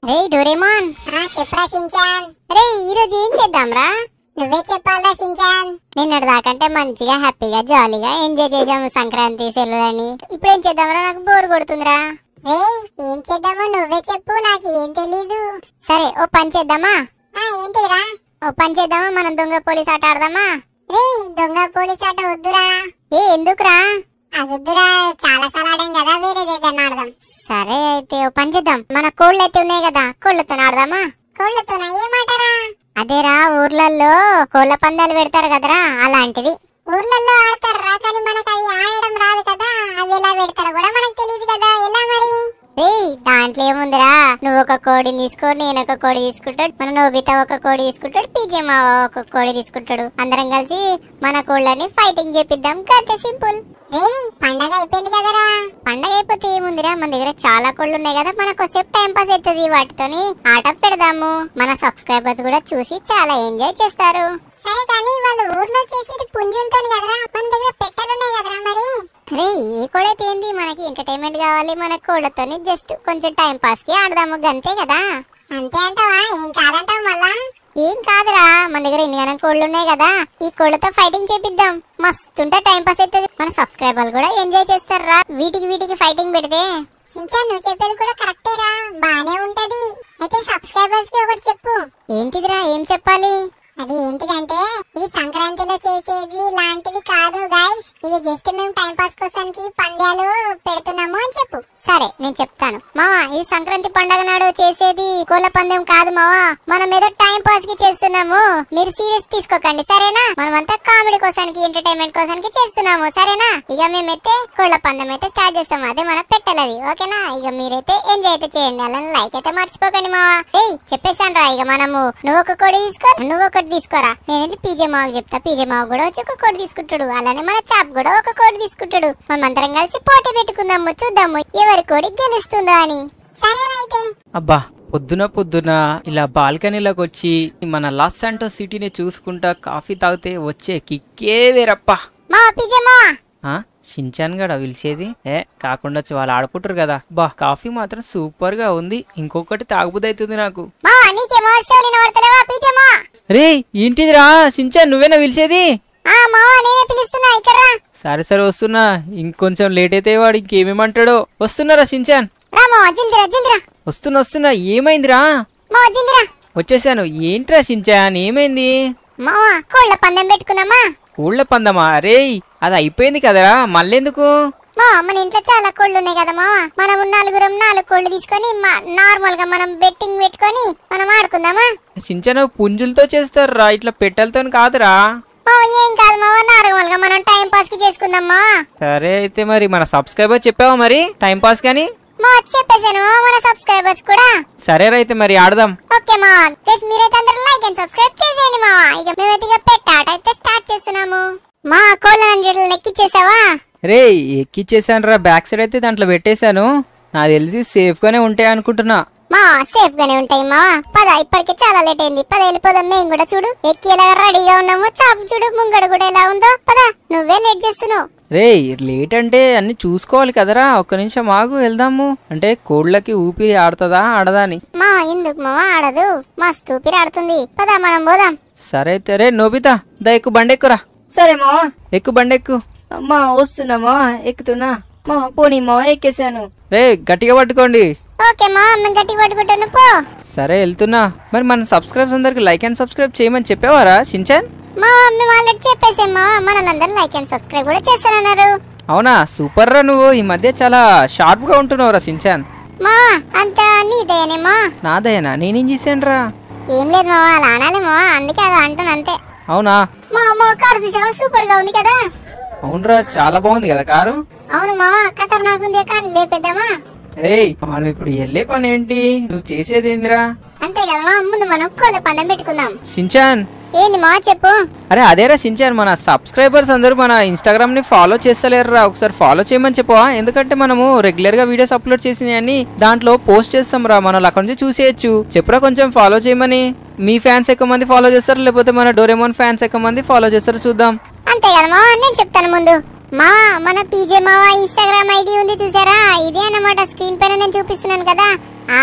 రే Doraemon ఆ చెప్పరా Shinchan రే ఈ రోజు ఏం చేద్దాంరా నువ్వే చెప్పాలరా సించాన్ నిన్నటి దాకంటే మంచిగా హ్యాపీగా జాలీగా ఎంజాయ్ చేసాము సంక్రాంతి సెలవులని ఇప్పుడు ఏం చేద్దాంరా నాకు బోర్ కొడుతుందిరా రే ఏం చేద్దామో నువ్వే చెప్పు నాకు ఏం తెలీదు సరే ఓ పని చేద్దామా ఆ ఏంటిదిరా ఓ పని చేద్దామా మనం దొంగ పోలీస్ ఆట ఆడదామా రే దొంగ పోలీస్ ఆట వద్దురా ఏ ఎందుకురా అది వద్దురా చాలా సార్లు ఆడాం కదా వేరేది ఏదైనా ఆడదాం సరే అయితే ఓ పని చేద్దాం మన కోళ్ళు అయితే ఉన్నాయి కదా కోళ్ళతో ఆడదామా కోళ్ళతోనా ఏమాటరా అదేరా ఊర్లలో కోళ్ళ పందాలు పెడతారు కదరా అలాంటిది ఊర్లలో ఆడతారా కానీ మనకు అది ఆడడం రాదు కదా అవి ఎలా పెడతారో కూడా మనకు తెలియదు కదా ఎలా మరి ఏయ్ దాంట్లో ఏముందిరా నువ్వు ఒక కోడిని తీసుకో నేను ఒక కోడి తీసుకుంటాడు మన నోబితా ఒక కోడి తీసుకుంటాడు పీజే మావ ఒక కోడి తీసుకుంటాడు అందరం కలిసి మన కోళ్ళని ఫైటింగ్ చేపిద్దాం అంతే సింపుల్ రే పండగ అయిపోయింది కదరా పండగ అయిపోతే ఏముందిరా మన దగ్గర చాలా కోళ్ళు ఉన్నాయి కదా మనకు సేపు టైం పాస్ అవుతుంది వాటితోని ఆట పెడదాము మన సబ్స్క్రైబర్స్ కూడా చూసి చాలా ఎంజాయ్ చేస్తారు సరే కానీ వాళ్ళు ఊర్లో చేసేది పుంజులతో కదరా మన దగ్గర పెట్టెలు ఉన్నాయి కదరా మరి రే ఏ కోడైతే ఏంది మనకి ఎంటర్టైన్మెంట్ కావాలి మన కోళ్ళతోని జస్ట్ కొంచెం టైం పాస్ కి ఆడదాము గంతే కదా అంతే అంటావా ఏం కాదంటావు మళ్ళా ఏం కాదురా మన దగ్గర ఇన్ని గనం కోళ్ళు ఉన్నాయి కదా ఈ కోళ్ళతో ఫైటింగ్ చేపిద్దాం మస్తుంటే టైం పాస్ అవుతుంది మన సబ్స్క్రైబర్లు కూడా ఎంజాయ్ చేస్తారా వీటికి వీటికి ఫైటింగ్ పెడితే సించా నువ్వు చెప్పేది కూడా కరెక్టేరా బానే ఉంటది అయితే సబ్స్క్రైబర్స్ కి ఒకటి చెప్పు ఏంటిదిరా ఏం చెప్పాలి అది ఏంటిదంటే ఇది సంక్రాంతిలో చేసేది లాంటివి కాదు గాయస్ ఇది జస్ట్ మేము టైం పాస్ కోసానికి పంద్యాలు పెడుతున్నాము అని చెప్పు సరే నేను చెప్తాను మావా ఇది సంక్రాంతి పండగ నాడు చేసేది కోళ్ళ పందెం కాదు మావా మనం ఏదో టైం పాస్ కి చేస్తున్నాము మీరు సీరియస్ తీసుకోకండి సరేనా మనమంతా కామెడీ కోసానికి ఎంటర్టైన్మెంట్ కోసానికి చేస్తున్నాము సరేనా ఇక మేమైతే కోళ్ళ పందెం అయితే స్టార్ట్ చేస్తాము అదే మన పెట్టలది ఓకేనా ఇక మీరైతే ఎంజాయ్ అయితే చేయండి అలా లైక్ అయితే మర్చిపోకండి మావా ఏయ్ చెప్పేశాను రా ఇక మనము నువ్వు ఒక కోడి తీసుకో నువ్వు ఒకటి తీసుకోరా నేను వెళ్ళి పీజే మాకు చెప్తా పీజే మావు కూడా వచ్చి ఒక కోడి తీసుకుంటాడు అలానే మన చాప్ కూడా ఒక కోడి తీసుకుంటాడు మనం అందరం కలిసి పోటీ పెట్టుకుందాము చూద్దాము ఎవరి కోడి గెలుస్తుందో అని సరేనా అయితే అబ్బా పొద్దున పొద్దున ఇలా బాల్కనీలోకి వచ్చి మన లాస్ శాంటో సిటీని చూసుకుంటా కాఫీ తాగితే వచ్చే కిక్కే వేరప్పా మా పీజే మా ఆ షించాన్ గడ పిలిచేది ఏ కాకుండా వచ్చి వాళ్ళు ఆడుకుంటారు కదా బా కాఫీ మాత్రం సూపర్ గా ఉంది ఇంకొకటి తాగుబుద్ది అవుతుంది నాకు మా నీకేమో షోలు వినబడతలేవా పీజే మా రే ఏంటిదిరా షించాన్ నువ్వేనా పిలిచేది ఆ మావా నేనే పిలుస్తున్నా ఇక్కడ రా. సరే సరే వస్తున్నా ఇంకొంచెం లేట్ అయితే వాడు ఇంకేమేమంటాడో వస్తున్నారా షించాన్ రా మావా జల్దిరా జల్దిరా వస్తున్నా వస్తున్నా ఏమైందిరా మావా జల్దిరా వచ్చేసాను ఏంట్రా షించాన్ ఏమైంది మావా కోళ్ళ పందెం పెట్టుకుందామా ఊళ్ళ పందమా రేయ్ అది అయిపోయింది కదరా మళ్ళెందుకు మా మన ఇంట్లో చాలా కోళ్ళు ఉన్నాయి కదా మావా మనం నలుగురం నాలుగు కోళ్ళు తీసుకొని నార్మల్ గా మనం బెట్టింగ్ పెట్టుకొని మనం ఆడుకుందామా సించన పుంజులతో చేస్తారా ఇట్లా పెట్టెలతో కాదురా మావా ఏం కాదు మావా నార్మల్ గా మనం టైం పాస్ కి చేసుకుందాం మావా సరే అయితే మరి మన సబ్స్క్రైబర్ చెప్పావా మరి టైం పాస్ కానీ మా చెప్పేసాను మావా మన సబ్స్క్రైబర్స్ కూడా సరే అయితే మరి ఆడదాం ఓకే మా గైస్ మీరైతే అందరూ లైక్ అండ్ సబ్స్క్రైబ్ చేసేయండి మావా ఇక మేమైతే ఇక పెట్టాట అయితే స్టార్ట్ చేస్తున్నాము మా కోళ్ళని లెక్కిచ్చేసావా రే ఎక్కిచ్చేసాను రా బ్యాక్ సైడ్ అయితే దాంట్లో పెట్టేశాను నాకు తెలిసి సేఫ్ గానే ఉంటాయి అనుకుంటున్నా మా సేఫ్ గానే ఉంటాయి మా పద ఇప్పటికే చాలా లేట్ అయింది పద వెళ్ళిపోదాం మేము కూడా చూడు ఎక్కి ఎలా రెడీగా ఉన్నాము చాపు చూడు ముంగడు కూడా ఎలా ఉందో పద నువ్వే లేట్ చేస్తున్నావు రే లేట్ అంటే అన్ని చూసుకోవాలి కదరా ఒక్క నిమిషం ఆగు వెళ్దాము అంటే కోళ్ళకి ఊపిరి ఆడుతుందా ఆడదా అని మా ఎందుకు మావా ఆడదు మస్తు ఊపిరి ఆడుతుంది పద మనం పోదాం సరే అయితే రే నోబితా దా ఎక్కు బండెక్కురా సరే మావా ఎక్కు బండెక్కు అమ్మా వస్తున్నామా ఎక్కుతున్నా మా పోనీ మావా ఎక్కేసాను రే గట్టిగా పట్టుకోండి ఓకే మా మేము గట్టి పట్టుకుంటాను పో సరే వెళ్తున్నా మరి మన సబ్స్క్రైబ్స్ అందరికి లైక్ అండ్ సబ్స్క్రైబ్ చేయమని చెప్పేవారా షించాన్ మా మేము ఆల్రెడీ చెప్పేసాం మా మనలందరూ లైక్ అండ్ సబ్స్క్రైబ్ కూడా చేస్తానన్నారు అవునా సూపర్ రా నువ్వు ఈ మధ్య చాలా షార్ప్ గా ఉంటున్నావురా షించాన్ మా అంత నీదయనేమా నాదయ్యనా నేనేం చేశాను రా ఏం లేదు మావా అలా అనాలి మావా అందుకే అది అంటాను అంతే అవునా మా మా కారు చూసావా సూపర్ గా ఉంది కదా అవునరా చాలా బాగుంది కదా కారు అవును మావా ఖతర్నాక్ ఉంది కారు లేపేద్దామా రే మనం ఇప్పుడు వెళ్ళే పని ఏంటి నువ్వు చేసేది ఏందిరా అంతే కదా మా ముందు మనం కోళ్ళ పందెం పెట్టుకుందాం షించాన్ ఏంది మా చెప్పు అరే అదేరా షించాన్ మన సబ్స్క్రైబర్స్ అందరూ మన ఇన్స్టాగ్రామ్ ని ఫాలో చేస్తలేరురా ఒకసారి ఫాలో చేయమని చెప్పవా ఎందుకంటే మనము రెగ్యులర్ గా వీడియోస్ అప్లోడ్ చేసినవన్నీ దాంట్లో పోస్ట్ చేస్తాం రా మనం అక్కడ నుంచి చూసేయచ్చు చెప్పురా కొంచెం ఫాలో చేయమని మీ ఫ్యాన్స్ ఎక్కువ మంది ఫాలో చేస్తారు లేకపోతే మన డోరేమోన్ ఫ్యాన్స్ ఎక్కువ మంది ఫాలో చేస్తారు చూద్దాం అంతే కదా మా నేను చెప్తాను ముందు మా మన పీజే మావా ఇన్స్టాగ్రామ్ ఐడి ఉంది చూసారా ఇదే అన్నమాట స్క్రీన్ పైన నేను చూపిస్తున్నాను కదా ఆ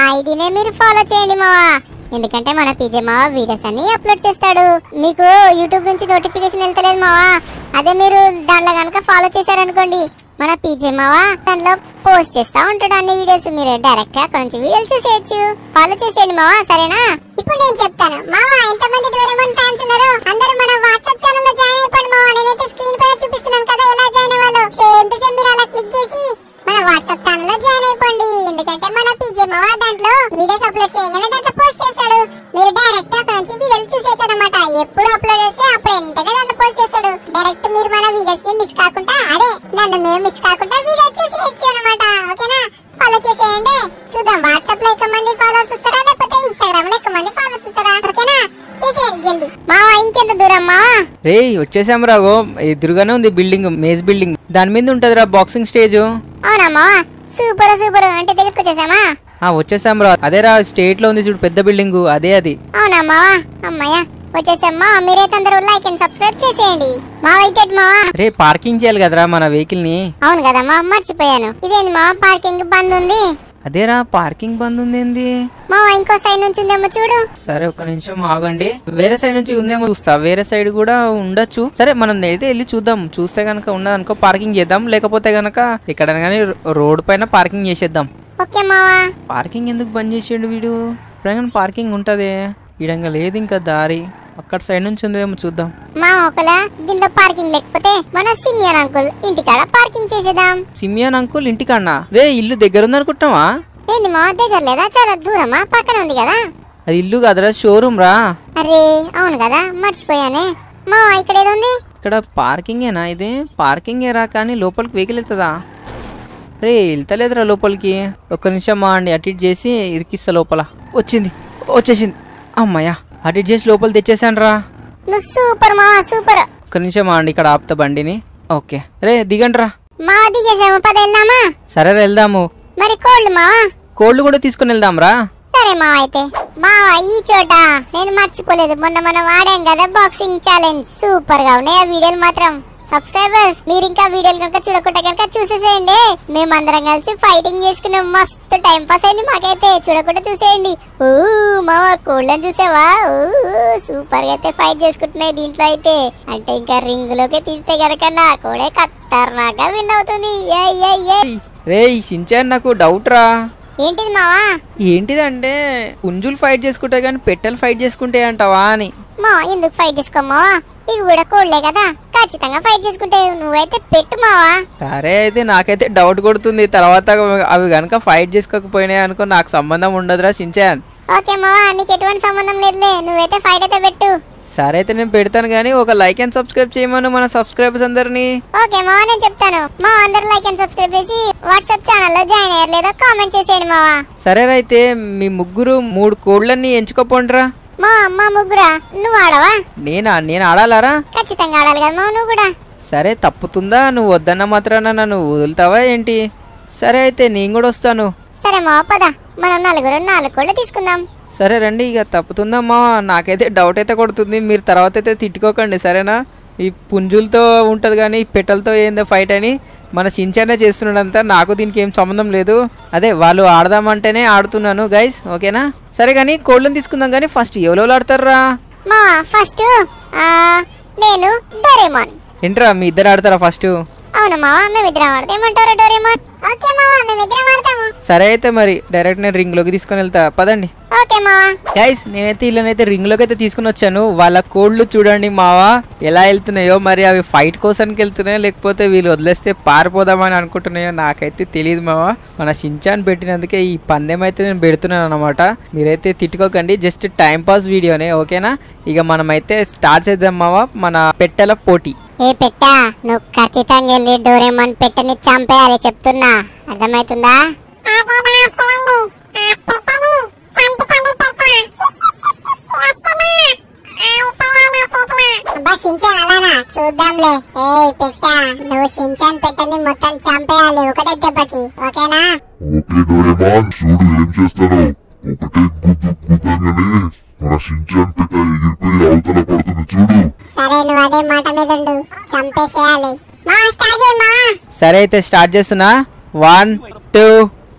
ఐడినే మీరు ఫాలో చేయండి మావా ఎందుకంటే మన పీజే మావా వీడియోస్ అన్ని అప్లోడ్ చేస్తాడు మీకు యూట్యూబ్ నుంచి నోటిఫికేషన్ వెళ్తలేదు మావా అదే మీరు దాంట్లో కనుక ఫాలో చేశారనుకోండి మన పీజే మావా దాంట్లో పోస్ట్ చేస్తా ఉంటాడు అన్ని వీడియోస్ మీరు డైరెక్ట్ గా అక్కడ నుంచి వీడియోలు చూసేయచ్చు ఫాలో చేసేయండి మావా సరేనా ఇప్పుడు నేను చెప్తాను మావా ఎంతమంది డోరేమోన్ ఫ్యాన్స్ ఉన్నారు అందరూ మన వాట్సాప్ ఛానల్ లో జాయిన్ అయిపోండి మావా నేనైతే స్క్రీన్ పైన చూపిస్తున్నాను కదా ఎలా జాయిన్ అవ్వాలో సేమ్ టు సేమ్ మీరు అలా క్లిక్ చేసి మన వాట్సాప్ ఛానల్ లో జాయిన్ అయిపోండి ఎందుకంటే మన పీజే మావా దాంట్లో వీడియోస్ అప్లోడ్ చేయగానే దాంట్లో పోస్ట్ చేస్తాడు మీరు డైరెక్ట్ అక్కడ నుంచి వీడియోలు చూసేయచ్చు అనమాట ఎప్పుడు అప్లోడ్ చేస్తే అప్పుడు వెంటనే దాంట్లో పోస్ట్ చేస్తాడు డైరెక్ట్ మీరు మన వీడియోస్ ని మిస్ కాకుండా అదే నన్ను మీరు మిస్ కాకుండా వీడియో చూసేయచ్చు అనమాట ఓకేనా ఫాలో చేసేయండి చూద్దాం వాట్సాప్ లో ఎక్కువ మంది ఫాలోవర్స్ వస్తారా లేకపోతే ఇన్స్టాగ్రామ్ లో ఎక్కువ మంది ఫాలోవర్స్ వస్తారా ఓకేనా చేసేయండి జల్దీ మావా ఇంకెంత దూరం మావా రే వచ్చేసాం రాగో ఎదురుగానే ఉంది బిల్డింగ్ మేజ్ బిల్డింగ్ దాని మీద ఉంటదిరా బాక్సింగ్ స్టేజ్ అవునా మావా సూపర్ సూపర్ అంటే దగ్గరకు వచ్చేసామా ఆ వచ్చేసాం రా అదేరా స్టేట్ లో ఉంది చూడు పెద్ద బిల్డింగ్ అదే అది అవునా మావా అమ్మయ్య వచ్చేసమ్మా మీరైతే అందరూ లైక్ అండ్ సబ్స్క్రైబ్ చేసేయండి మా వైటెడ్ మావా రే పార్కింగ్ చేయాలి కదరా మన వెహికల్ ని అవును కదమ్మా మర్చిపోయాను ఇదేంది మా పార్కింగ్ బంద్ ఉంది అదేరా పార్కింగ్ బంద్ ఉంది ఏంది మావా ఇంకో సైడ్ నుంచి ఉందేమో చూడు సరే ఒక్క నిమిషం ఆగండి వేరే సైడ్ నుంచి ఉందేమో చూస్తా వేరే సైడ్ కూడా ఉండొచ్చు సరే మనం అయితే వెళ్ళి చూద్దాం చూస్తే గనక ఉన్నదనుకో పార్కింగ్ చేద్దాం లేకపోతే గనక ఇక్కడ కానీ రోడ్ పైన పార్కింగ్ చేసేద్దాం ఓకే మావా పార్కింగ్ ఎందుకు బంద్ చేసిండు వీడు ఇప్పుడైనా పార్కింగ్ ఉంటది ఈడంగా లేదు ఇంకా దారి అక్కడ సైడ్ నుంచి ఉందేమో చూద్దాం మా ఒకలా దీనిలో పార్కింగ్ లేకపోతే మన సిమియన్ అంకుల్ ఇంటికాడ పార్కింగ్ చేసేద్దాం సిమియాన్ అంకుల్ ఇంటికన్నా రే ఇల్లు దగ్గర ఉంది అనుకుంటున్నావా ఏంది మా దగ్గర లేదా చాలా దూరమా పక్కన ఉంది కదా అది ఇల్లు కదరా షోరూమ్ రా అరే అవును కదా మర్చిపోయానే మా ఇక్కడ ఏదో ఉంది ఇక్కడ పార్కింగేనా ఇది పార్కింగే రా కానీ లోపలికి వెహికల్ వెళ్తుందా రే వెళ్తలేదురా లోపలికి ఒక్క నిమిషం మా అండి అటు ఇటు చేసి ఇరికిస్తా లోపల వచ్చింది వచ్చేసింది అమ్మయ్యా అటు ఇటు చేసి లోపల తెచ్చేసాను రా నువ్వు సూపర్ మావా సూపర్ ఒక్క నిమిషం మా అండి ఇక్కడ ఆపుతా బండిని ఓకే రే దిగండి రా మావా దిగేసాము పద వెళ్దామా సరే వెళ్దాము మరి కోళ్ళు మావా కోళ్ళు కూడా తీసుకుని వెళ్దాం రా సరే మావా అయితే మావా ఈ చోట నేను మర్చిపోలేదు మొన్న మనం ఆడాం కదా బాక్సింగ్ ఛాలెంజ్ సూపర్ గా ఉన్నాయి ఆ వీడియోలు మాత్రం సబ్స్క్రైబర్స్ మీరు ఇంకా వీడియోలు కనుక చూడకుండా కనుక చూసేసేయండి మేమందరం కలిసి ఫైటింగ్ చేసుకున్నాం మస్తు టైం పాస్ అయింది మాకైతే చూడకుండా చూసేయండి ఊ మావా కోళ్ళని చూసావా ఊ సూపర్ గా అయితే ఫైట్ చేసుకుంటున్నాయి దీంట్లో అయితే అంటే ఇంకా రింగ్ లోకి తీస్తే గనక నా కూడా ఖతర్నాగా విన్ అవుతుంది ఏయ్, ఏయ్, ఏయ్. రే షించాన్ నాకు డౌట్ రా ఏంటిది మావా ఏంటిదంటే పుంజులు ఫైట్ చేసుకుంటే కానీ పెట్టెలు ఫైట్ చేసుకుంటే అంటావా అని మా ఎందుకు ఫైట్ చేసుకోమావా ఇవి కూడా కోడ్లే కదా ఖచ్చితంగా ఫైట్ చేసుకుంటే నువ్వైతే పెట్టు మావా సరే అయితే నాకైతే డౌట్ కొడుతుంది తర్వాత అవి కనుక ఫైట్ చేసుకోకపోయినాయి అనుకో నాకు సంబంధం ఉండదురా షించాన్ ఓకే మావా నీకు ఎటువంటి సంబంధం లేదులే నువ్వైతే ఫైట్ అయితే పెట్టు సరే అయితే నేను పెడతాను కానీ ఒక లైక్ అండ్ సబ్స్క్రైబ్ చేయమను మన సబ్స్క్రైబర్స్ అందరినీ ఓకే మావా నేను చెప్తాను మా అందరు లైక్ అండ్ సబ్స్క్రైబ్ చేసి వాట్సాప్ ఛానల్లో జాయిన్ అయ్యారు లేదా కామెంట్ చేసేయండి మావా సరే అయితే మీ ముగ్గురు మూడు కోళ్ళని ఎంచుకోపోండిరా మా మా ముగ్గురా నువ్వు ఆడవా నేనా నేను ఆడాలారా ఖచ్చితంగా ఆడాలి కదా మావ నువ్వు కూడా సరే తప్పుతుందా నువ్వు వద్దన్న మాత్రాన నన్ను వదులుతావా ఏంటి సరే అయితే నేను కూడా వస్తాను సరే మావ పద మనం నలుగురు నాలుగు కోళ్ళు తీసుకుందాం సరే రండి ఇక తప్పుతుందమ్మా నాకైతే డౌట్ అయితే కొడుతుంది మీరు తర్వాత అయితే తిట్టుకోకండి సరేనా ఈ పుంజులతో ఉంటుంది కానీ ఈ పెట్టెలతో ఏందో ఫైట్ అని మన సించానే చేస్తున్నాడంతా నాకు దీనికి ఏం సంబంధం లేదు అదే వాళ్ళు ఆడదామంటేనే ఆడుతున్నాను గైస్ ఓకేనా సరే కానీ కోళ్ళని తీసుకుందాం కానీ ఫస్ట్ ఎవరెవరు ఆడతారా మా ఫస్ట్ నేను డోరేమాన్ ఏంట్రా మీ ఇద్దరు ఆడతారా ఫస్ట్ అవును మావా మేమిద్దరం ఆడితే ఏమంటారు డోరేమాన్ ఓకే మావా మేమిద్దరం ఆడతాము సరే అయితే మరి డైరెక్ట్ నేను రింగ్లోకి తీసుకొని వెళ్తా పదండి ఓకే మావా గైస్ నేనైతే వీళ్ళనైతే రింగ్ లోకి అయితే తీసుకుని వచ్చాను వాళ్ళ కోళ్ళు చూడండి మావా ఎలా వెళ్తున్నాయో మరి అవి ఫైట్ కోసానికి వెళ్తున్నాయో లేకపోతే వీళ్ళు వదిలేస్తే పారిపోదామని అనుకుంటున్నాయో నాకైతే తెలియదు మావా మన షించాన్ పెట్టినందుకే ఈ పందెం అయితే నేను పెడుతున్నాను అనమాట మీరైతే తిట్టుకోకండి జస్ట్ టైం పాస్ వీడియోనే ఓకేనా ఇక మనమైతే స్టార్ట్ చేద్దాం మావా మన పెట్టెల పోటీ ఏ పెట్టా నువ్వు ఖచ్చితంగా వెళ్ళి డోరేమాన్ పెట్టని చంపేయాలి చెప్తున్నా అర్థమవుతుందా అబ్బా షించాన్ అలానా చూద్దాంలే ఏ పెట్టా నువ్వు షించాన్ పెట్టని మొత్తం చంపేయాలి ఒకటే దెబ్బకి ఓకేనా ఓకే డోరేమాన్ చూడు ఏం చేస్తారో ఒకటే గుద్దు గుద్దంగానే మన షించాన్ పెట్ట ఎగిరిపోయి అవతల పడుతుంది చూడు సరే నువ్వు అదే మాట మీద ఉండు చంపేసేయాలి మా స్టార్ట్ చేయి మా సరే అయితే స్టార్ట్ చేస్తున్నా వన్ టూ త్రీ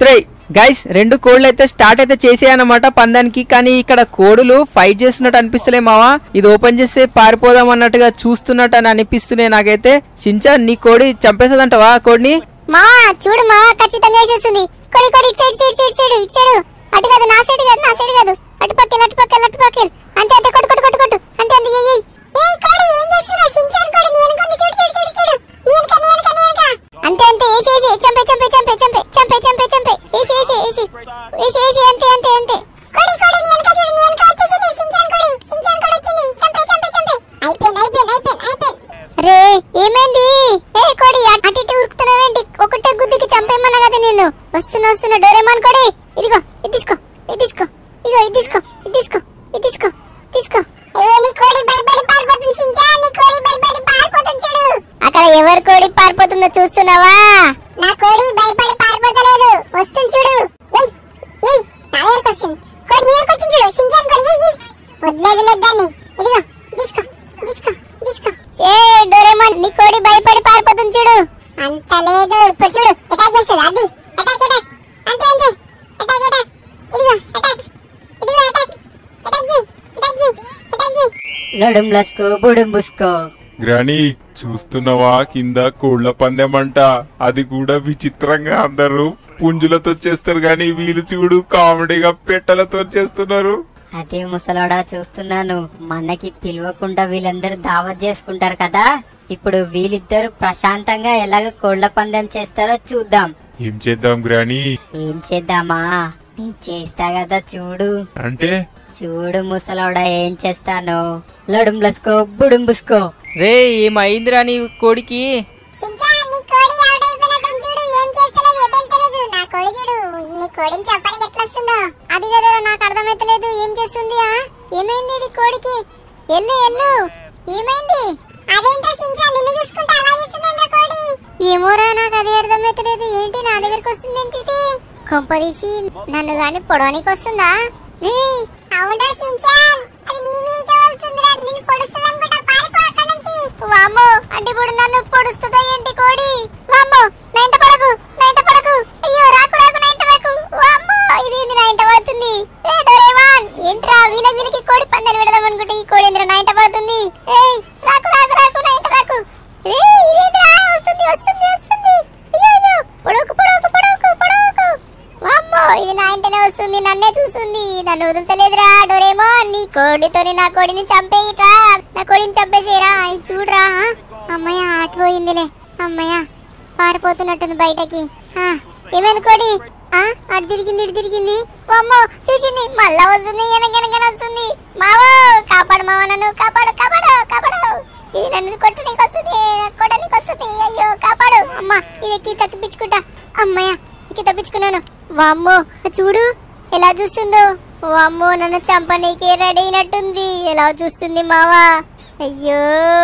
గైస్ రెండు కోళ్ళు అయితే స్టార్ట్ అయితే చేసేయన్నమాట పందానికి కానీ ఇక్కడ కోడులు ఫైట్ చేస్తున్నట్టు అనిపిస్తలే మావా ఇది ఓపెన్ చేస్తే పారిపోదాం అన్నట్టుగా చూస్తున్నట్టు అని అనిపిస్తున్నాయి నాకైతే సించా నీ కోడి చంపేస్తుందంటవా ఆ కోడిని మావా చూడు మావా ఖచ్చితంగా వేసేస్తుంది కొడి కొడి ఇటు సైడ్ సైడ్ సైడ్ సైడ్ ఇటు సైడ్ అటు కాదు నా సైడ్ కాదు నా సైడ్ కాదు అటు పక్కల అటు పక్కల అటు పక్కల అంతే అంతే కొట్టు కొట్టు కొట్టు కొట్టు అంతే అంతే ఏయ్ ఏయ్ ఏయ్ కోడి ఏం చేస్తున్నావు షించాన్ కోడి నీ వెనక ఉంది చూడు చూడు చూడు చూడు నీ వెనక నీ వెనక నీ వెనక అంతే అంతే ఏసి ఏసి చంపే చంపే చంపే చంపే చంపే చంపే చంపే ఏసి ఏసి ఏసి ఏసి ఏసి అంతే అంతే అంతే కోడి కోడి నీ వెనక చూడు నీ వెనక వచ్చేసింది షించాన్ కోడి షించాన్ కోడి వచ్చింది చంపే చంపే చంపే అయిపోయింది అయిపోయింది అయిపోయింది అయిపోయింది రే ఏమైంది ఏ కోడి అటు ఇటు ఉరుకుతున్నావేంటి ఒకటే గుద్దికి చంపేమన్నా కదా నేను వస్తున్నా వస్తున్నా డోరేమాన్ కోడి ఇదిగో ఇది తీసుకో ఇది తీసుకో ఇదిగో ఇది తీసుకో ఇది తీసుకో ఇది తీసుకో తీసుకో ఏ నీ కోడి భయపడి పారిపోతుంది షించాన్ నీ కోడి భయపడి పారిపోతుంది చూడు అక్కడ ఎవరి కోడి పారిపోతుందో చూస్తున్నావా నా కోడి భయపడి పారిపోతలేదు వస్తుంది చూడు ఏయ్ ఏయ్ నా దగ్గరకు వస్తుంది కోడి నీ దగ్గరకు వచ్చింది చూడు షించాన్ కోడి ఏయ్ ఏయ్ వదిలేదు లేదు దాన్ని ఇదిగో తీసుకో తీసుకో తీసుకో ఏ డోరేమాన్ నీ కోడి భయపడి పారిపోతుంది చూడు అంత లేదు ఇప్పుడు చూడు అటాక్ చేస్తుంది అది అటాక్ అటాక్ అంతే అంతే అటాక్ అటాక్ ఇదిగో అటాక్ ఇదిగో అటాక్ అటాక్ చేయి అటాక్ చేయి అటాక్ చేయి లడుం లస్కో బుడుం బుస్కో గ్రాని చూస్తున్నావా కింద కోళ్ల పందెమంట అది కూడా విచిత్రంగా అందరూ పుంజులతో చేస్తారు గాని వీళ్ళు చూడు కామెడీగా పెట్టలతో చేస్తున్నారు అదే ముసలోడా చూస్తున్నాను మనకి పిలవకుండా వీళ్ళందరూ దావత్ చేసుకుంటారు కదా ఇప్పుడు వీళ్ళిద్దరు ప్రశాంతంగా ఎలాగ కోళ్ల పందెం చేస్తారో చూద్దాం ఏం చేద్దాం గ్రాని ఏం చేద్దామా నేను చేస్తా కదా చూడు అంటే చూడు ముసలోడా ఏం చేస్తాను లడుం లస్కో బుడుం బుస్కో రే ఏమైందిరా నీ కోడికి సించాన్ నీ కోడి అవుట్ అయిపోయినట్టుంది చూడు ఏం చేస్తలేదు ఎటు వెళ్తలేదు నా కోడి చూడు నీ కోడిని చంపడానికి ఎట్లా వస్తుందో అది కదా నాకు అర్థమైతలేదు ఏం చేస్తుంది ఆ ఏమైంది ఇది కోడికి ఎల్లు ఎల్లు ఏమైంది అదేంటో సించాన్ నిన్ను చూసుకుంటే అలా చేస్తుందంట కోడి ఏమోరా నాకు అది అర్థమైతలేదు ఏంటి నా దగ్గరికి వస్తుంది ఏంటి ఇది కొంపదీసి నన్ను గాని పొడవనికి వస్తుందా ఏయ్, అవునా సించాన్ అది నీ మీదకే వస్తుందిరా నిన్ను పొడుస్తుంది అనుకుంటా పారిపో అక్కడి నుంచి వామ్మో అంటే ఇప్పుడు నన్ను పొడుస్తుందా ఏంటి కోడి వామ్మో నా ఇంట పడకు నా ఇంట పడకు అయ్యో రాకు రాకు నా ఇంట రాకు వామ్మో ఇది ఏంది నా ఇంట పడుతుంది ఏ డోరేమాన్ ఏంట్రా వీళ్ళకి వీళ్ళకి కోడి పందాలు పెడదాం అనుకుంటే ఈ కోడి ఏంద్రా నా ఇంట పడుతుంది ఏయ్ రాకు రాకు రాకు నా ఇంట రాకు ఏయ్ ఇదేంద్రా వస్తుంది వస్తుంది వస్తుంది అయ్యో అయ్యో పొడవుకు పొడవుకు పొడవుకు పొడవుకు వామ్మో ఇది నా ఇంటనే వస్తుంది నన్నే చూస్తుంది నన్ను వదులుతలేదురా డోరేమో నీ కోడితోని నా కోడిని చంపేయిట్రా నా కోడిని చంపేసేరా ఇది చూడరా అమ్మయ్య అటు పోయిందిలే అమ్మయ్య పారిపోతున్నట్టుంది బయటకి ఆ, ఏమైంది కోడి ఆ అటు తిరిగింది ఇటు తిరిగింది వామ్మో చూసింది మళ్ళా వస్తుంది వెనకనకన వస్తుంది మావో కాపాడు మావ నన్ను కాపాడు కాపాడు కాపాడు ఇది నన్ను కొట్టడానికి వస్తుంది కొట్టడానికి వస్తుంది అయ్యో కాపాడు అమ్మ ఇది ఎక్కి తప్పించుకుంటా అమ్మయ్య ఎక్కి తప్పించుకున్నాను వామ్మో చూడు ఎలా చూస్తుందో వామ్మో నన్ను చంపనీకి రెడీ అయినట్టుంది ఎలా చూస్తుంది మావా అయ్యో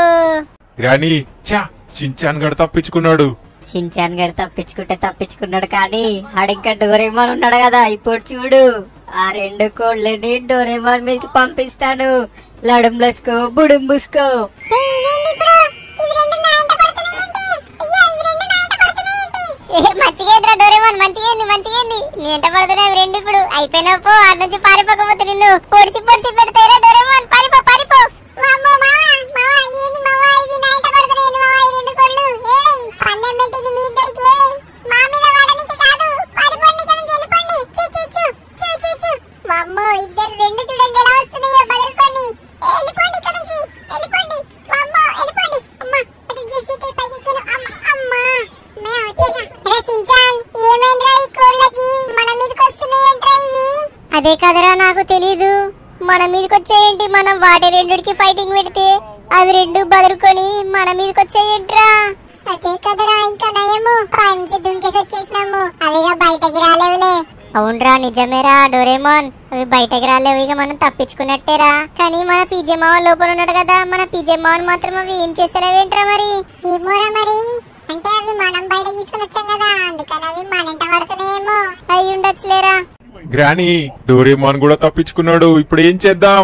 గ్రాని చా షించాన్ గడు తప్పించుకున్నాడు షించాన్ గడు తప్పించుకుంటే తప్పించుకున్నాడు కానీ ఆడింకా డోరేమాన్ ఉన్నాడు కదా ఇప్పుడు చూడు ఆ రెండు కోళ్ళని డోరేమాన్ మీదకి పంపిస్తాను లడుం లస్కో బుడుం బుస్కో ఏయ్, ఇదేంటి ఇప్పుడు ఇవి రెండు నా ఇంట పడుతున్నాయేంటి అయ్యో ఇవి రెండు నా ఇంట పడుతున్నాయేంటి ఏ మంచిగా డోరేమాన్ మంచిగా మంచిగా నీ ఎంట పడుతున్నాయి రెండు ఇప్పుడు అయిపోయినా పో అటు నుంచి పారిపోకపోతే నిన్ను పొడిచి పొడిచి పెడతాయిరా డోరేమాన్ పారిపో పారిపో వామ్మో మావా మావా ఏంది మావా ఇవి నా ఇంట పడుతున్నాయి మావా ఈ రెండు కోళ్ళు ఏయ్ పందెం పెట్టింది మీ ఇద్దరికి మా మీద వాడనికి కాదు పారిపోండి ఇక్కడ నుంచి వెళ్ళిపోండి చూ చూ చూ చూ చూ చూ వామ్మో ఇద్దరు రెండు చూడండి ఎలా వస్తున్నాయో బదులుకొని ఏ, వెళ్ళిపోండి ఇక్కడ నుంచి వెళ్ళిపోండి వామ్మో వెళ్ళిపోండి అమ్మా అటు చేసి పైకి ఎక్కాను అమ్మ అమ్మా మే వచ్చేసా రే సించాన్ ఏమైందిరా ఈ కోళ్ళకి మన మీదకి వస్తున్నాయి ఏంట్రా ఇవి అదే కదరా నాకు తెలీదు మన మీదకి వచ్చేయంటి మనం వాటి రెండుకి ఫైటింగ్ పెడితే అవి రెండు బదులుకొని మన మీదకి వచ్చేయంట్రా అదే కదరా ఇంకా నయము పైనుంచి దుంకేసి వచ్చేసినాము అవిగా బయటకి రాలేవులే అవునరా నిజమేరా డోరేమోన్ అవి బయటకి రాలేవు ఇక మనం తప్పించుకున్నట్టేరా కానీ మన పీజే మావ లోపల ఉన్నాడు కదా మన పీజే మావన్ మాత్రం అవి ఏం చేస్తలేవేంట్రా మరి ఏమోరా మరి అంటే అవి మనం బయటకి తీసుకుని వచ్చాం కదా అందుకని అవి మన ఇంట పడుతున్నాయేమో అయి ఉండొచ్చులేరా గ్రాని డోరేమాన్ కూడా తప్పించుకున్నాడు ఇప్పుడు ఏం చేద్దాం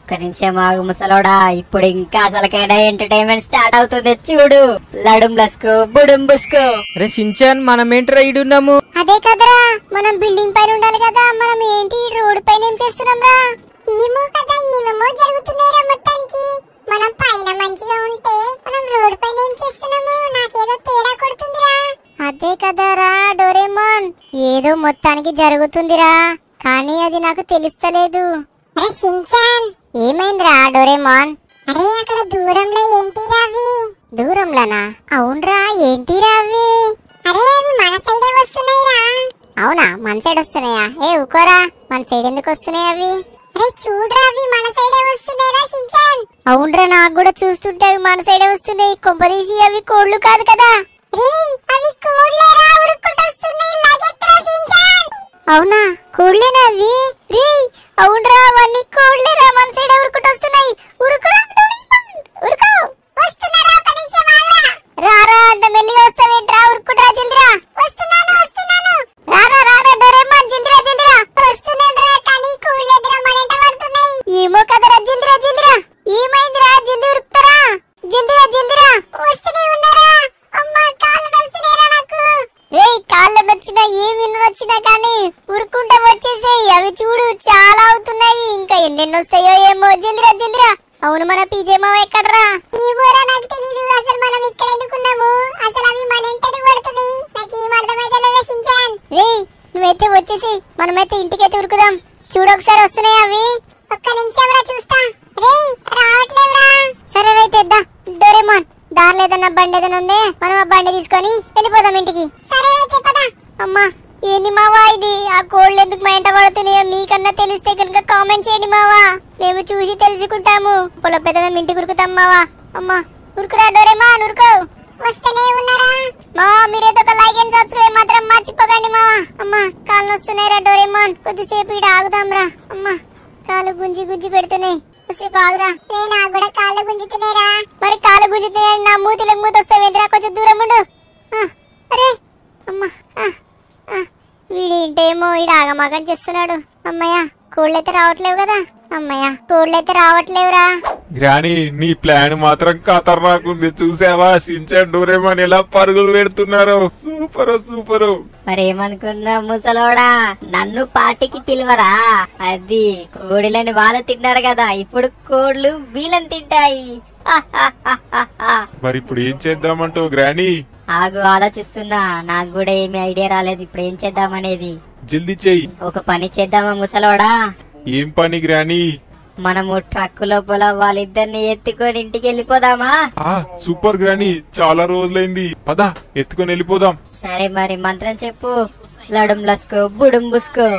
ఒక్క నిమిషం ఆగు ముసలోడా ఇప్పుడు ఇంకా అసలకైనా ఎంటర్టైన్మెంట్ స్టార్ట్ అవుతుంది చూడు లడుంబ్లస్కు బుడుంబుస్కు రే సించాన్ మనం ఏంట్రా ఈడున్నాము అదే కదరా మనం బిల్డింగ్ పైన ఉండాలి కదా మనం ఏంటి రోడ్ పైన ఏం చేస్తున్నాం రా ఏమో కదా ఏమేమో జరుగుతున్నాయిరా మొత్తానికి మనం పైన మంచిగా ఉంటే మనం రోడ్డు పైన ఏం చేస్తున్నాము నాకేదో తేడా కొడుతుందిరా అదే కదరా డోరేమాన్ ఏదో మొత్తానికి జరుగుతుందిరా కానీ అది నాకు తెలుస్తలేదు అరే షించాన్ ఏమైందిరా డోరేమాన్ అరే అక్కడ దూరంలో ఏంటిరా అవి దూరంలోనా అవునరా ఏంటిరా అవి అరే అవి మన సైడే వస్తున్నాయిరా అవునా మన సైడ్ వస్తున్నాయా ఏ ఊకోరా మన సైడ్ ఎందుకు వస్తున్నాయి అవి అరే చూడరా అవి మన సైడే వస్తున్నాయిరా షించాన్ అవునరా నాకు కూడా చూస్తుంటే అవి మన సైడే వస్తున్నాయి కొంపదీసి అవి కోళ్ళు కాదు కదా రే అవి కోడ్లేరా ఉరుక్కుంటూ వస్తున్నాయి లాగెత్తరా షించాన్ అవునా కోళ్ళేనా అవి రే అవునరా అవన్నీ కోళ్ళేరా మన సైడ్ ఉరుకుంటూ వస్తున్నాయి ఉరుకురా డోరేమాన్, ఉరుకు వస్తున్నారా ఒక నిమిషం ఆగురా రారా అంత మెల్లిగా వస్తావేంట్రా ఉరుకుంటురా జల్దిరా వస్తున్నాను వస్తున్నాను రారా రారా డోరేమాన్ జల్దిరా జల్దిరా వస్తున్నానురా కానీ కోడ్లేదురా మన ఎంట పడుతున్నాయి ఏమో కదరా జల్దిరా జల్దిరా ఏమైందిరా జల్ది ఉరుకుతారా జల్దిరా జల్దిరా వస్తూనే ఉన్నారా అమ్మా కాళ్ళు నొస్తున్నాయిరా నాకు రేయ్ కాళ్ళ వచ్చినా ఏమి వచ్చినా కానీ ఉరుకుంటా వచ్చేసేయ్ అవి చూడు చాలా అవుతున్నాయి ఇంకా ఎన్నెన్ని వస్తాయో ఏమో జల్దిరా జల్దిరా అవును మన పీజే మావ ఎక్కడరా ఈ ఊరా నాకు తెలీదు అసలు మనం ఇక్కడ ఎందుకున్నాము అసలు అవి మన ఇంటికి పడుతుంది నాకు ఏం అర్థమైతే లేదా షించాన్ రేయ్ నువ్వైతే వచ్చేసి మనమైతే ఇంటికైతే ఉరుకుదాం చూడు ఒకసారి వస్తున్నాయి అవి ఒక్క నిమిషం రా చూస్తా రేయ్ రావట్లేదురా సరే రైతే దా డోరేమాన్ దారిలో ఏదన్నా బండి ఏదైనా ఉందే మనం ఆ బండి తీసుకొని వెళ్ళిపోదాం ఇంటికి సరే అయితే పద అమ్మా ఏంది మావా ఇది ఆ కోళ్ళు ఎందుకు మా ఇంట పడుతున్నాయో మీకన్నా తెలిస్తే కనుక కామెంట్ చేయండి మావా మేము చూసి తెలుసుకుంటాము పొల పెద్ద మేము ఇంటికి ఉరుకుతాం మావా అమ్మా ఉరుకురా డోరేమా ఉరుకో వస్తూనే ఉన్నారా మా మీరైతే ఒక లైక్ అండ్ సబ్స్క్రైబ్ మాత్రం మర్చిపోకండి మావా అమ్మా కాళ్ళు వస్తున్నాయిరా డోరేమాన్ కొద్దిసేపు ఇటు ఆగుదాం రా అమ్మా కాళ్ళు గుంజి గుంజి పెడుతున్నాయి కొద్దిసేపు ఆగురా రే నాకు కూడా కాళ్ళు గుంజుతున్నాయిరా మరి కాలు గుంజుతున్నాయి నా మూతిలకు మూత వస్తావేంద్రా కొంచెం దూరం ఉండు ఆ, అరే అమ్మా ఆ, ఆ, వీడేంటేమో ఈడ ఆగమాగం చేస్తున్నాడు అమ్మయ్య కోళ్ళైతే రావట్లేవు కదా అమ్మయ్య కోళ్ళైతే రావట్లేవురా గ్రాని నీ ప్లాన్ మాత్రం ఖతర్నాకుంది చూసావా సించన్ డోరేమాన్ ఎలా పరుగులు పెడుతున్నారో సూపర్ సూపర్ మరేమనుకున్నా ముసలోడా నన్ను పార్టీకి పిలువరా అది కోడిలని వాళ్ళు తిన్నారు కదా ఇప్పుడు కోడ్లు వీళ్ళని తింటాయి హాహాహాహాహా. మరి ఇప్పుడు ఏం చేద్దామంటావు గ్రాని ఆగు ఆలోచిస్తున్నా నాకు కూడా ఏమి ఐడియా రాలేదు ఇప్పుడు ఏం చేద్దామనేది జల్దీ చెయ్యి ఒక పని చేద్దామా ముసలోడా ఏం పని గ్రాని మనము ట్రక్ లోపల వాళ్ళిద్దరిని ఎత్తుకొని ఇంటికి వెళ్ళిపోదామా ఆ సూపర్ గ్రాని చాలా రోజులైంది పద ఎత్తుకొని వెళ్ళిపోదాం సరే మరి మంత్రం చెప్పు లడుం లస్కో బుడుం బుస్కో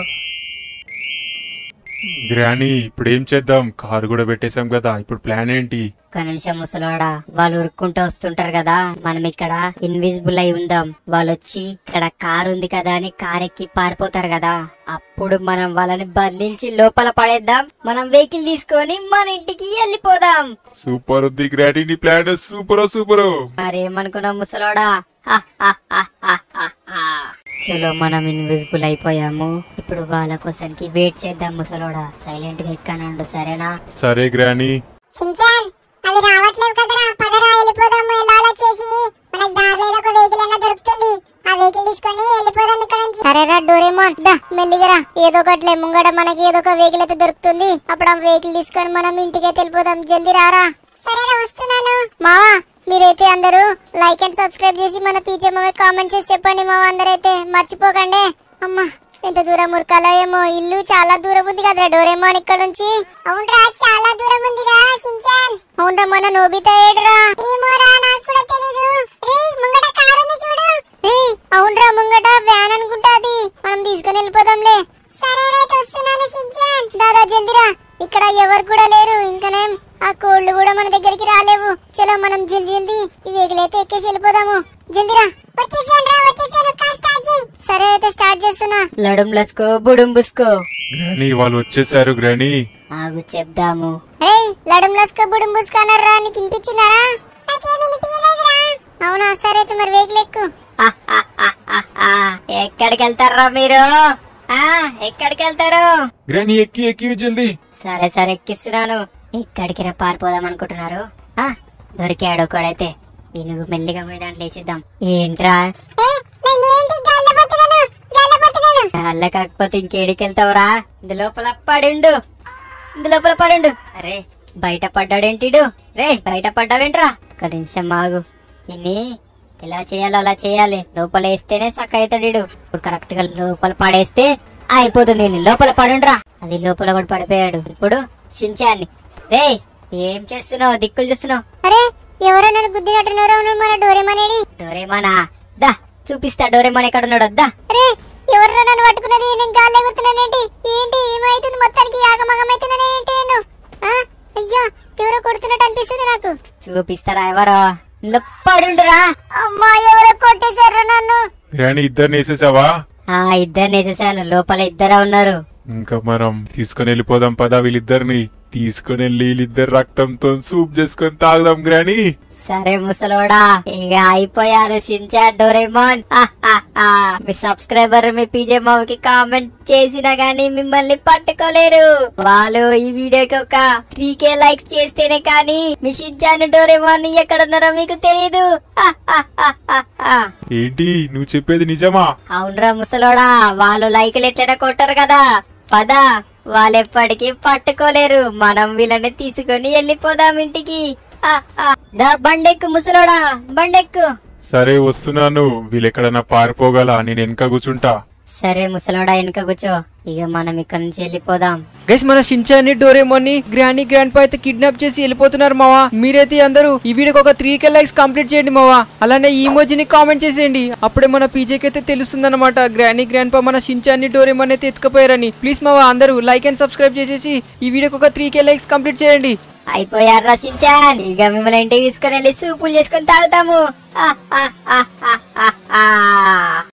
గ్రాని ఇప్పుడు ఏం చేద్దాం కారు కూడా పెట్టేశాం కదా ఇప్పుడు ప్లాన్ ఏంటి ఒక్క నిమిషం ముసలోడా వాళ్ళు ఉరుక్కుంటూ వస్తుంటారు కదా మనం ఇక్కడ ఇన్విజిబుల్ అయి ఉందాం వాళ్ళు వచ్చి ఇక్కడ కార్ ఉంది కదా అని కార్ ఎక్కి పారిపోతారు కదా అప్పుడు మనం వాళ్ళని బంధించి లోపల పడేద్దాం మనం వెహికల్ తీసుకొని మన ఇంటికి వెళ్ళిపోదాం సూపర్ ఉంది గ్రాని నీ ప్లాన్ సూపర్ సూపర్ మరేమనుకున్నాం ముసలోడా హ, హ, హ, హ, హ, హ. చలో మనం ఇన్విజిబుల్ అయిపోయాము ఇప్పుడు వాళ్ళ కోసానికి వెయిట్ చేద్దాం ముసలోడా సైలెంట్ గా ఎక్కనండు సరేనా సరే గ్రాని షించాన్ అవి రావట్లేవు కదరా పదరా వెళ్ళిపోదాము ఎలా అలా చేసి మనకు దారిలో ఏదో ఒక వెహికల్ అన్న దొరుకుతుంది ఆ వెహికల్ తీసుకొని వెళ్ళిపోదాం ఇక్కడ నుంచి సరేరా డోరేమోన్ దా మెల్లిగరా ఏదో ఒకట్లే ముంగడ మనకి ఏదో ఒక వెహికల్ అయితే దొరుకుతుంది అప్పుడు ఆ వెహికల్ తీసుకొని మనం ఇంటికైతే వెళ్ళిపోదాం జల్దీ రారా సరేరా వస్తున్నాను మావా మీరైతే అందరూ లైక్ అండ్ సబ్స్క్రైబ్ చేసి మన పీజే మావే కామెంట్ చేసి చెప్పండి మావా అందరైతే మర్చిపోకండి అమ్మా ఎంత దూరం ఉరకాలో ఏమో ఇల్లు చాలా దూరం ఉంది కదరా డోరేమోన్ ఇక్కడ నుంచి అవునరా చాలా దూరం ఉందిరా షించాన్ అవునరా మన నోబితా ఏడురా ఏమోరా నాకు కూడా తెలీదు రే ముంగట కారు ఉంది చూడు ఏయ్, అవునరా ముంగట వ్యాన్ అనుకుంటా అది మనం తీసుకొని వెళ్ళిపోదాంలే సరే రైట్ వస్తున్నాను షించాన్ దాదా జల్దిరా ఇక్కడ ఎవరు కూడా లేరు ఇంకనేం ఆ కోళ్ళు కూడా మన దగ్గరికి రాలేవు చలో మనం జల్దీ జల్దీ ఈ వెహికల్ అయితే ఎక్కేసి వెళ్ళిపోదాము జల్దిరా వచ్చేసాను రా వచ్చేసాను కార్ స్టార్ట్ చేయి సరే అయితే స్టార్ట్ చేస్తున్నా లడుం లస్కో బుడుం బుస్కో గ్రాని వాళ్ళు వచ్చేసారు గ్రాని ఆగు చెప్దాము ఏయ్ లడం లస్క బుడుం బుస్కానర్రా నీకు వినిపించిందారా నాకేమీ వినిపించలేదురా అవునా సరే అయితే మరి వెహికల్ ఎక్కు ఎక్కడికి వెళ్తారా మీరు ఆ ఎక్కడికి వెళ్తారు గ్రాని ఎక్కి ఎక్కి జల్దీ సరే సరే ఎక్కిస్తున్నాను ఎక్కడికి రా పారిపోదాం అనుకుంటున్నారు ఆ దొరికాడు ఒకడైతే ఈ నువ్వు మెల్లిగా పోయి దాంట్లో వేసిద్దాం ఏంట్రా ఏ నేనేంటి గల్లబోతున్నాను గల్లబోతున్నాను అల్ల కాకపోతే ఇంకేడికి వెళ్తావురా ఇందు లోపల పడిండు ఇందు లోపల పడిండు అరే బయట పడ్డాడేంటిడు రే బయట పడ్డావేంట్రా ఒక నిమిషం ఆగు దీన్ని ఎలా చేయాలో అలా చేయాలి లోపల వేస్తేనే సక్క అవుతాడు ఇప్పుడు కరెక్ట్ గా లోపల పడేస్తే అయిపోతుంది దీన్ని లోపల పడుండ్రా అది లోపల కూడా పడిపోయాడు ఇప్పుడు సించాన్ని రే ఏం చేస్తున్నావు దిక్కులు చూస్తున్నావు అరే ఎవరో నన్ను గుద్దినట్టున్నారో నువ్వు మన డోరేమనేడి డోరేమానా దా చూపిస్తా డోరేమాన్ ఎక్కడ ఉన్నాడు దా అరే ఎవరో నన్ను పట్టుకున్నది నేను గాలి ఎగురుతున్నానేంటి ఏంటి ఏమైతుంది మొత్తానికి యాగమగమైతున్నానేంటి నేను ఆ? అయ్యా ఎవరో కొడుతున్నట్టు అనిపిస్తుంది నాకు చూపిస్తారా ఎవరో ఇందులో పడుండురా అమ్మా ఎవరో కొట్టేశారు నన్ను గ్రాని ఇద్దరిని వేసేసావా ఆ ఇద్దరిని వేసేసాను లోపల ఇద్దరే ఉన్నారు ఇంకా మనం తీసుకొని వెళ్ళిపోదాం పదా వీళ్ళిద్దరిని తీసుకొని వెళ్ళి వీళ్ళిద్దరు రక్తంతో సూప్ చేసుకొని తాగుదాం గ్రాని సరే ముసలోడా ఇక అయిపోయారు షించా డోరేమాన్ హా, హా, హా. మీ సబ్స్క్రైబర్ మీ పీజే మావుకి కామెంట్ చేసినా గానీ మిమ్మల్ని పట్టుకోలేరు వాళ్ళు ఈ వీడియోకి ఒక త్రీ కే లైక్స్ చేస్తేనే కానీ మీ షించాన్ డోరేమాన్ ఎక్కడ ఉన్నారో మీకు తెలియదు హా, హా, హా, హా, హా. ఏంటి నువ్వు చెప్పేది నిజమా అవునరా ముసలోడా వాళ్ళు లైకులు ఎట్లైనా కొట్టారు కదా పద వాళ్ళెప్పటికీ పట్టుకోలేరు మనం వీళ్ళని తీసుకొని వెళ్ళిపోదాం ఇంటికి ఆ, ఆ. దా బండెక్కు ముసలోడా బండెక్కు సరే వస్తున్నాను వీళ్ళెక్కడన్నా పారిపోగల నేను వెనక కూర్చుంటా సరే ముసలోడా వెనుక కూర్చో ఇక మనం ఇక్కడ నుంచి వెళ్ళిపోదాం గైస్ మన షించాన్ని డోరేమోని గ్రాండ్ గ్రాండ్ పా అయితే కిడ్నాప్ చేసి వెళ్ళిపోతున్నారు మావా మీరైతే అందరూ ఈ వీడియోకి ఒక త్రీ కే లైక్స్ కంప్లీట్ చేయండి మావా అలానే ఈ మోజీని కామెంట్ చేసేయండి అప్పుడే మన పీజేకి అయితే తెలుస్తుంది అనమాట గ్రాండ్ గ్రాండ్ పా మన షించాన్ని డోరేమోన్ అయితే ఎత్తుకుపోయారని ప్లీజ్ మావా అందరూ లైక్ అండ్ సబ్స్క్రైబ్ చేసేసి ఈ వీడియోకి ఒక త్రీ కే లైక్స్ కంప్లీట్ చేయండి అయిపోయారు రచించాన్ ఇక మిమ్మల్ని ఇంటికి తీసుకొని వెళ్ళి సూపులు చేసుకొని తాగుతాము ఆ, ఆ, ఆ, ఆ, ఆ, ఆ.